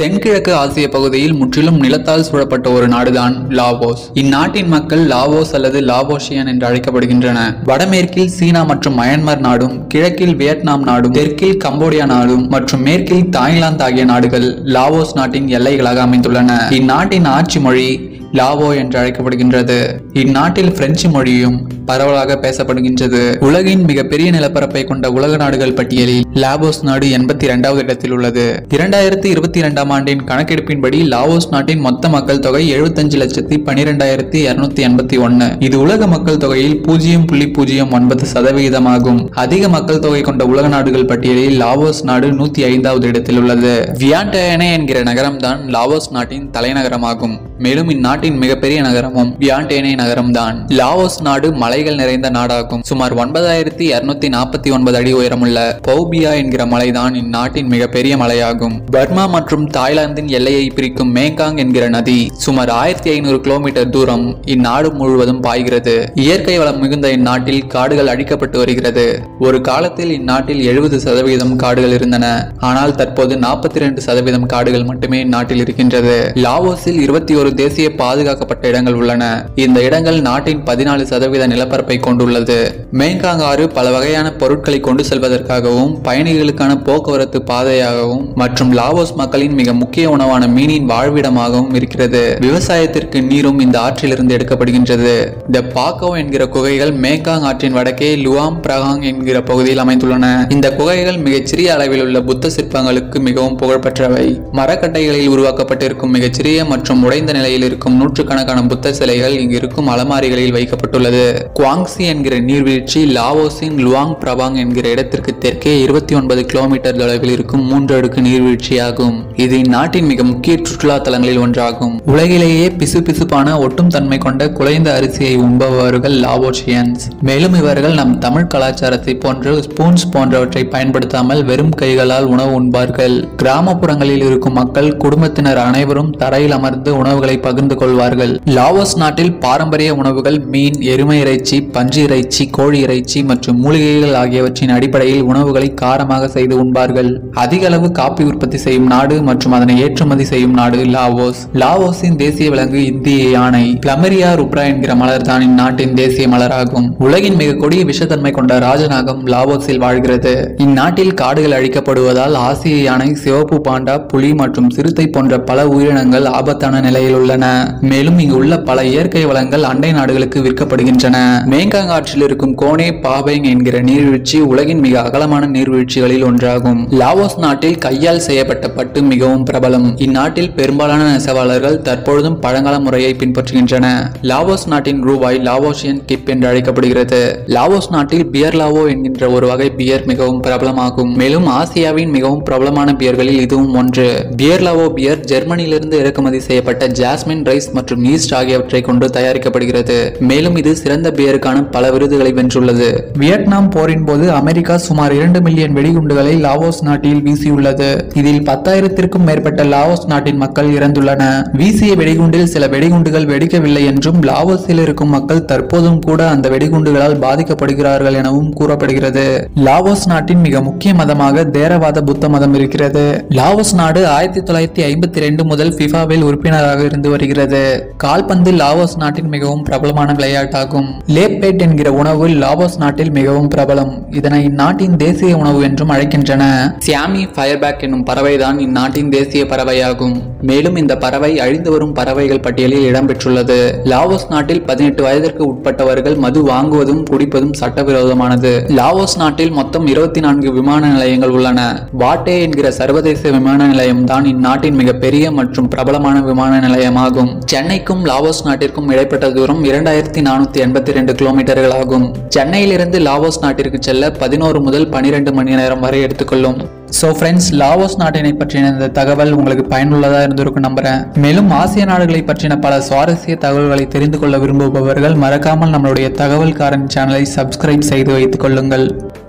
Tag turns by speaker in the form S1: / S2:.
S1: தென்கிழக்கு ஆசிய பகுதியில் முற்றிலும் நிலத்தால் சூழப்பட்ட ஒரு நாடுதான் லாவோஸ் இந்நாட்டின் மக்கள் லாவோஸ் அல்லது லாவோஷியன் என்று அழைக்கப்படுகின்றன வடமேற்கில் சீனா மற்றும் மயன்மார் நாடும் கிழக்கில் வியட்நாம் நாடும் தெற்கில் கம்போடியா நாடும் மற்றும் மேற்கில் தாய்லாந்து ஆகிய நாடுகள் லாவோஸ் நாட்டின் எல்லைகளாக அமைந்துள்ளன இந்நாட்டின் ஆட்சி மொழி லாவோ என்று அழைக்கப்படுகின்றது இந்நாட்டில் பிரெஞ்சு மொழியும் பரவலாக பேசப்படுகின்றது உலகின் மிகப்பெரிய நிலப்பரப்பை கொண்ட உலக நாடுகள் பட்டியலில் லாவோஸ் நாடு எண்பத்தி இரண்டாவது இடத்தில் உள்ளது இரண்டாயிரத்தி இருபத்தி இரண்டாம் ஆண்டின் கணக்கெடுப்பின்படி லாவோஸ் நாட்டின் மொத்த மக்கள் தொகை எழுபத்தஞ்சு லட்சத்தி பனிரெண்டாயிரத்தி இருநூத்தி எண்பத்தி ஒன்னு இது உலக மக்கள் தொகையில் பூஜ்ஜியம் புள்ளி பூஜ்ஜியம் ஒன்பது சதவிகிதமாகும் அதிக மக்கள் தொகை கொண்ட உலக நாடுகள் பட்டியலில் லாவோஸ் நாடு நூத்தி ஐந்தாவது இடத்தில் உள்ளது வியாண்டயனே என்கிற நகரம்தான் லாவோஸ் நாட்டின் தலைநகரமாகும் மேலும் இந்நாட்டின் மிகப்பெரிய நகரமும் வியாண்டேனே நகரம்தான் லாவோஸ் நாடு மலைகள் நிறைந்த நாடாகும் சுமார் ஒன்பதாயிரத்தி இருநூத்தி நாற்பத்தி ஒன்பது அடி உயரமுள்ள பௌபியா என்கிற மலைதான் இந்நாட்டின் மிகப்பெரிய மலையாகும் பர்மா மற்றும் தாய்லாந்தின் எல்லையை பிரிக்கும் மேங்காங் என்கிற நதி சுமார் ஆயிரத்தி ஐநூறு கிலோமீட்டர் தூரம் இந்நாடு முழுவதும் பாய்கிறது இயற்கை வளம் மிகுந்த இந்நாட்டில் காடுகள் அழிக்கப்பட்டு வருகிறது ஒரு காலத்தில் இந்நாட்டில் எழுபது சதவீதம் காடுகள் இருந்தன ஆனால் தற்போது நாற்பத்தி ரெண்டு சதவீதம் காடுகள் மட்டுமே இந்நாட்டில் இருக்கின்றது லாவோஸில் இருபத்தி ஒரு தேசிய பாதுகாக்கப்பட்ட இடங்கள் உள்ளன இந்த இடங்கள் நாட்டின் பதினாலு சதவீத நிலப்பரப்பை கொண்டுள்ளது மேங்காங் ஆறு பல வகையான பொருட்களை கொண்டு செல்வதற்காகவும் பயணிகளுக்கான போக்குவரத்து பாதையாகவும் மற்றும் லாவோஸ் மக்களின் மிக முக்கிய உணவான மீனின் வாழ்விடமாகவும் இருக்கிறது விவசாயத்திற்கு நீரும் இந்த ஆற்றிலிருந்து எடுக்கப்படுகின்றது த பாக்கோ என்கிற குகைகள் மேங்காங் ஆற்றின் வடக்கே லுவாம் பிரகாங் என்கிற பகுதியில் அமைந்துள்ளன இந்த குகைகள் மிகச்சிறிய அளவில் உள்ள புத்த சிற்பங்களுக்கு மிகவும் புகழ்பெற்றவை மரக்கட்டைகளில் உருவாக்கப்பட்டிருக்கும் மிகச்சிறிய மற்றும் உடைந்த நிலையில் இருக்கும் நூற்றுக்கணக்கான புத்த சிலைகள் இங்கு இருக்கும் அலமாரிகளில் வைக்கப்பட்டுள்ளது குவாங்சி என்கிற நீர்வீழ்ச்சி லாவோஸின் லுவாங் பிரபாங் என்கிற இடத்திற்கு தெற்கே இருபத்தி ஒன்பது கிலோமீட்டர் தொலைவில் இருக்கும் மூன்று அடுக்கு நீர்வீழ்ச்சியாகும் இது இந்நாட்டின் மிக முக்கிய சுற்றுலா தலங்களில் ஒன்றாகும் உலகிலேயே பிசுபிசுப்பான ஒட்டும் தன்மை கொண்ட குலைந்த அரிசியை உண்பவர்கள் லாவோஷியன்ஸ் மேலும் இவர்கள் நம் தமிழ் கலாச்சாரத்தை போன்று ஸ்பூன்ஸ் போன்றவற்றை பயன்படுத்தாமல் வெறும் கைகளால் உணவு உண்பார்கள் கிராமப்புறங்களில் இருக்கும் மக்கள் குடும்பத்தினர் அனைவரும் தரையில் அமர்ந்து உணவுகளை பகிர்ந்து கொள்வார்கள் லாவோஸ் நாட்டில் பாரம்பரிய உணவுகள் மீன் எருமை இறைச்சி பன்றி இறைச்சி கோழி இறைச்சி மற்றும் மூலிகைகள் ஆகியவற்றின் அடிப்படையில் உணவுகளை காரமாக செய்து உண்பார்கள் அதிக அளவு காப்பி உற்பத்தி செய்யும் நாடு மற்றும் அதனை ஏற்றுமதி செய்யும் நாடு லாவோஸ் லாவோஸின் தேசிய விலங்கு இந்திய யானை பிளமரியா ருப்ரா என்கிற மலர் தான் இந்நாட்டின் தேசிய மலராகும் உலகின் மிக கொடிய விஷத்தன்மை கொண்ட ராஜநாகம் லாவோஸில் வாழ்கிறது இந்நாட்டில் காடுகள் அழிக்கப்படுவதால் ஆசிய யானை சிவப்பு பாண்டா புலி மற்றும் சிறுத்தை போன்ற பல உயிரினங்கள் ஆபத்தான நிலையில் உள்ளன மேலும் இங்கு உள்ள பல இயற்கை வளங்கள் அண்டை நாடுகளுக்கு விற்கப்படுகின்றன மேங்காங் ஆற்றில் இருக்கும் கோனே பாபேங் என்கிற நீர்வீழ்ச்சி உலகின் மிக அகலமான நீர்வீழ்ச்சிகளில் ஒன்றாகும் லாவோஸ் நாட்டில் கையால் செய்யப்பட்ட பட்டு மிகவும் பிரபலம் இந்நாட்டில் பெரும்பாலான நெசவாளர்கள் தற்பொழுதும் பழங்கால முறையை பின்பற்றுகின்றன லாவோஸ் நாட்டின் ரூபாய் லாவோஷியன் கிப் என்று அழைக்கப்படுகிறது லாவோஸ் நாட்டில் பியர் லாவோ என்கின்ற ஒரு வகை பியர் மிகவும் பிரபலமாகும் மேலும் ஆசியாவின் மிகவும் பிரபலமான பியர்களில் இதுவும் ஒன்று பியர் லாவோ பியர் ஜெர்மனியிலிருந்து இறக்குமதி செய்யப்பட்ட ஜாஸ்மின் ரைஸ் மற்றும் ஈஸ்ட் ஆகியவற்றை கொண்டு தயாரிக்கப்படுகிறது மேலும் இது சிறந்த பியருக்கான பல விருதுகளை வென்றுள்ளது வியட்நாம் போரின் போது அமெரிக்கா சுமார் இரண்டு மில்லியன் வெடிகுண்டுகளை லாவோஸ் நாட்டில் வீசியுள்ளது இதில் பத்தாயிரத்திற்கும் மேற்பட்ட லாவோஸ் நாட்டின் மக்கள் இறந்துள்ளன வீசிய வெடிகுண்டில் சில வெடிகுண்டுகள் வெடிக்கவில்லை என்றும் லாவோஸில் இருக்கும் மக்கள் தற்போதும் கூட அந்த வெடிகுண்டுகளால் பாதிக்கப்படுகிறார்கள் எனவும் கூறப்படுகிறது லாவோஸ் நாட்டின் மிக முக்கிய மதமாக தேரவாத புத்த மதம் இருக்கிறது லாவோஸ் நாடு ஆயிரத்தி தொள்ளாயிரத்தி ஐம்பத்தி ரெண்டு முதல் ஃபிஃபாவில் உறுப்பினராக இருந்து வருகிறது கால்பந்து லாவோஸ் நாட்டின் மிகவும் பிரபலமான விளையாட்டாகும் லேப்பேட் என்கிற உணவு லாவோஸ் நாட்டில் மிகவும் பிரபலம் இதனை இந்நாட்டின் தேசிய உணவு என்றும் அழைக்கின்றன சியாமி ஃபயர்பேக் என்னும் பறவைதான் இந்நாட்டின் தேசிய பறவையாகும் மேலும் இந்த பறவை அழிந்து வரும் பறவைகள் பட்டியலில் இடம்பெற்றுள்ளது லாவோஸ் நாட்டில் பதினெட்டு வயதிற்கு உட்பட்டவர்கள் மது வாங்குவதும் குடிப்பதும் சட்டவிரோதமானது லாவோஸ் நாட்டில் மொத்தம் இருபத்தி நான்கு விமான நிலையங்கள் உள்ளன வாட்டே என்கிற சர்வதேச விமான நிலையம் தான் இந்நாட்டின் மிகப்பெரிய மற்றும் பிரபலமான விமான நிலையமாகும் சென்னைக்கும் லாவோஸ் நாட்டிற்கும் இடைப்பட்ட தூரம் இரண்டாயிரத்தி நானூத்தி எண்பத்தி ரெண்டு கிலோமீட்டர்கள் ஆகும் சென்னையிலிருந்து லாவோஸ் நாட்டிற்கு செல்ல பதினோரு முதல் பனிரெண்டு மணி நேரம் வரை எடுத்துக்கொள்ளும் ஸோ ஃப்ரெண்ட்ஸ் லாவோஸ் நாட்டினை பற்றின இந்த தகவல் உங்களுக்கு பயனுள்ளதாக இருந்திருக்கும் நம்புறேன் மேலும் ஆசிய நாடுகளை பற்றின பல சுவாரஸ்ய தகவல்களை தெரிந்து கொள்ள விரும்புபவர்கள் மறக்காமல் நம்மளுடைய தகவல்காரன் சேனலை சப்ஸ்கிரைப் செய்து வைத்துக் கொள்ளுங்கள்